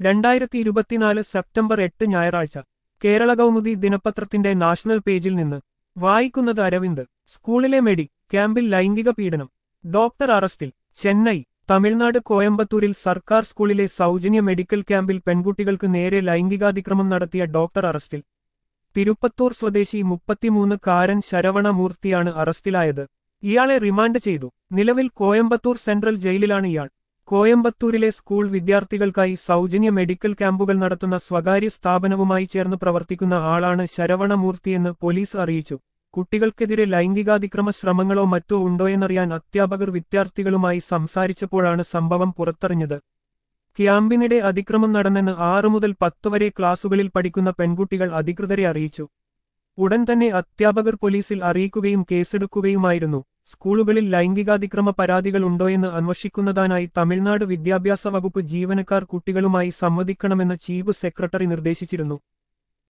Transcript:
രണ്ടായിരത്തി ഇരുപത്തിനാല് സെപ്റ്റംബർ എട്ട് ഞായറാഴ്ച കേരള കൗമുദി ദിനപത്രത്തിന്റെ നാഷണൽ പേജിൽ നിന്ന് വായിക്കുന്നത് അരവിന്ദ് സ്കൂളിലെ മെഡി ക്യാമ്പിൽ ലൈംഗിക പീഡനം ഡോക്ടർ അറസ്റ്റിൽ ചെന്നൈ തമിഴ്നാട് കോയമ്പത്തൂരിൽ സർക്കാർ സ്കൂളിലെ സൗജന്യ മെഡിക്കൽ ക്യാമ്പിൽ പെൺകുട്ടികൾക്ക് നേരെ ലൈംഗികാതിക്രമം നടത്തിയ ഡോക്ടർ അറസ്റ്റിൽ തിരുപ്പത്തൂർ സ്വദേശി മുപ്പത്തിമൂന്ന് കാരൻ ശരവണമൂർത്തിയാണ് അറസ്റ്റിലായത് ഇയാളെ റിമാൻഡ് ചെയ്തു നിലവിൽ കോയമ്പത്തൂർ സെൻട്രൽ ജയിലിലാണ് ഇയാൾ കോയമ്പത്തൂരിലെ സ്കൂൾ വിദ്യാർത്ഥികൾക്കായി സൗജന്യ മെഡിക്കൽ ക്യാമ്പുകൾ നടത്തുന്ന സ്വകാര്യ സ്ഥാപനവുമായി ചേർന്ന് പ്രവർത്തിക്കുന്ന ആളാണ് ശരവണമൂർത്തിയെന്ന് പോലീസ് അറിയിച്ചു കുട്ടികൾക്കെതിരെ ലൈംഗികാതിക്രമ ശ്രമങ്ങളോ മറ്റോ ഉണ്ടോയെന്നറിയാൻ അധ്യാപകർ വിദ്യാർത്ഥികളുമായി സംസാരിച്ചപ്പോഴാണ് സംഭവം പുറത്തറിഞ്ഞത് ക്യാമ്പിനിടെ അതിക്രമം നടന്നെന്ന് ആറു മുതൽ പത്ത് വരെ ക്ലാസുകളിൽ പഠിക്കുന്ന പെൺകുട്ടികൾ അധികൃതരെ അറിയിച്ചു ഉടൻ തന്നെ അധ്യാപകർ പോലീസിൽ അറിയിക്കുകയും കേസെടുക്കുകയുമായിരുന്നു സ്കൂളുകളിൽ ലൈംഗികാതിക്രമ പരാതികൾ ഉണ്ടോയെന്ന് അന്വേഷിക്കുന്നതിനായി തമിഴ്നാട് വിദ്യാഭ്യാസ വകുപ്പ് ജീവനക്കാർ കുട്ടികളുമായി സംവദിക്കണമെന്ന് ചീഫ് സെക്രട്ടറി നിർദ്ദേശിച്ചിരുന്നു